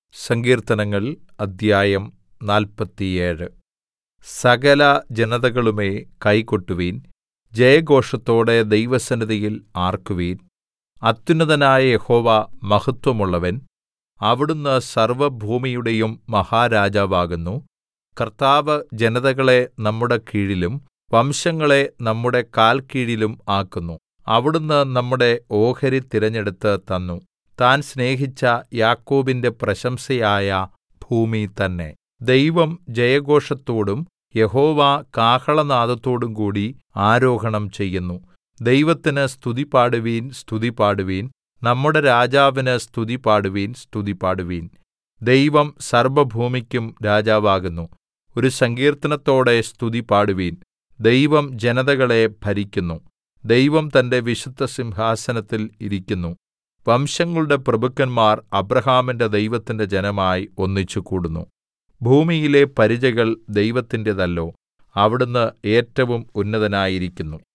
സങ്കീർത്തനങ്ങൾ അദ്ധ്യായം നാല്പത്തിയേഴ് സകല ജനതകളുമേ കൈ കൊട്ടുവിൻ ജയഘോഷത്തോടെ ദൈവസന്നിധിയിൽ ആർക്കുവിൻ അത്യുന്നതനായ യഹോവ മഹത്വമുള്ളവൻ അവിടുന്ന് സർവ്വഭൂമിയുടെയും മഹാരാജാവാകുന്നു കർത്താവ് ജനതകളെ നമ്മുടെ കീഴിലും വംശങ്ങളെ നമ്മുടെ കാൽക്കീഴിലും ആക്കുന്നു അവിടുന്ന് നമ്മുടെ ഓഹരി തിരഞ്ഞെടുത്ത് തന്നു താൻ സ്നേഹിച്ച യാക്കോബിന്റെ പ്രശംസയായ ഭൂമി തന്നെ ദൈവം ജയഘോഷത്തോടും യഹോവ കാഹളനാദത്തോടും കൂടി ആരോഹണം ചെയ്യുന്നു ദൈവത്തിന് സ്തുതി പാടുവിൻ സ്തുതി പാടുവിൻ നമ്മുടെ രാജാവിന് സ്തുതി പാടുവിൻ സ്തുതി പാടുവിൻ ദൈവം സർവ്വഭൂമിക്കും രാജാവാകുന്നു ഒരു സങ്കീർത്തനത്തോടെ സ്തുതി പാടുവിൻ ദൈവം ജനതകളെ ഭരിക്കുന്നു ദൈവം തന്റെ വിശുദ്ധസിംഹാസനത്തിൽ ഇരിക്കുന്നു വംശങ്ങളുടെ പ്രഭുക്കന്മാർ അബ്രാഹാമിന്റെ ദൈവത്തിന്റെ ജനമായി ഒന്നിച്ചുകൂടുന്നു ഭൂമിയിലെ പരിചകൾ ദൈവത്തിന്റേതല്ലോ അവിടുന്ന് ഏറ്റവും ഉന്നതനായിരിക്കുന്നു